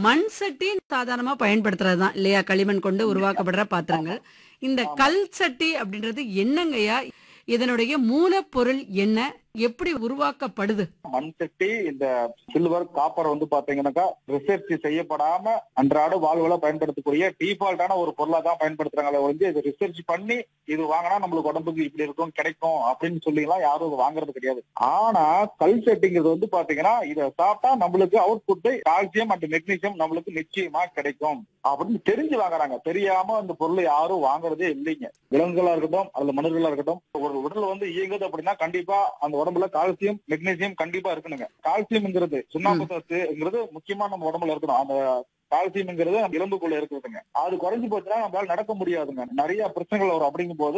மண் சட்டி சாதாரணமா பயன்படுத்துறது தான் இல்லையா களிமண் கொண்டு உருவாக்கப்படுற பாத்திரங்கள் இந்த கல் சட்டி அப்படின்றது என்னங்கய்யா இதனுடைய மூலப்பொருள் என்ன எப்படி உருவாக்கப்படுது மண் சட்டி இந்த சில்வர் காப்பர் வந்து பாத்தீங்கன்னாக்கா ரிசர்ச் செய்யப்படாம அன்றாட வாழ்வுல பயன்படுத்தக்கூடிய டிஃபால்ட்டான ஒரு பொருளா தான் பயன்படுத்துறாங்களே ஒழிஞ்சு இது ரிசர்ச் பண்ணி இது வாங்கினா நம்மளுக்கு உடம்புக்கு இப்படி இருக்கும் கிடைக்கும் அப்படின்னு சொல்லிலாம் யாரும் இது வாங்குறது கிடையாது ஆனா கல் சட்டிங்கிறது வந்து பாத்தீங்கன்னா இதை சாப்பிட்டா நம்மளுக்கு அவுட்புட் கால்சியம் அண்ட் மெக்னீசியம் நம்மளுக்கு நிச்சயமா கிடைக்கும் அப்படின்னு தெரிஞ்சு வாங்குறாங்க தெரியாம அந்த பொருளை யாரும் வாங்குறதே இல்லைங்க விலங்குகளா இருக்கட்டும் அல்லது மனிதர்களா இருக்கட்டும் ஒரு உடல் வந்து இயங்குது அப்படின்னா கண்டிப்பா அந்த உடம்புல கால்சியம் மெக்னீசியம் கண்டிப்பா இருக்கணுங்க கால்சியம்ங்கிறது சுண்ணாம்பு சத்துங்கிறது முக்கியமா நம்ம உடம்புல இருக்கணும் அந்த கால்சியம்ங்கிறது நம்ம எலும்புக்குள்ள இருக்குதுங்க அது குறைஞ்சு போச்சுன்னா நம்மளால நடக்க முடியாதுங்க நிறைய பிரச்சனைகள் வரும் அப்படிங்கும் போது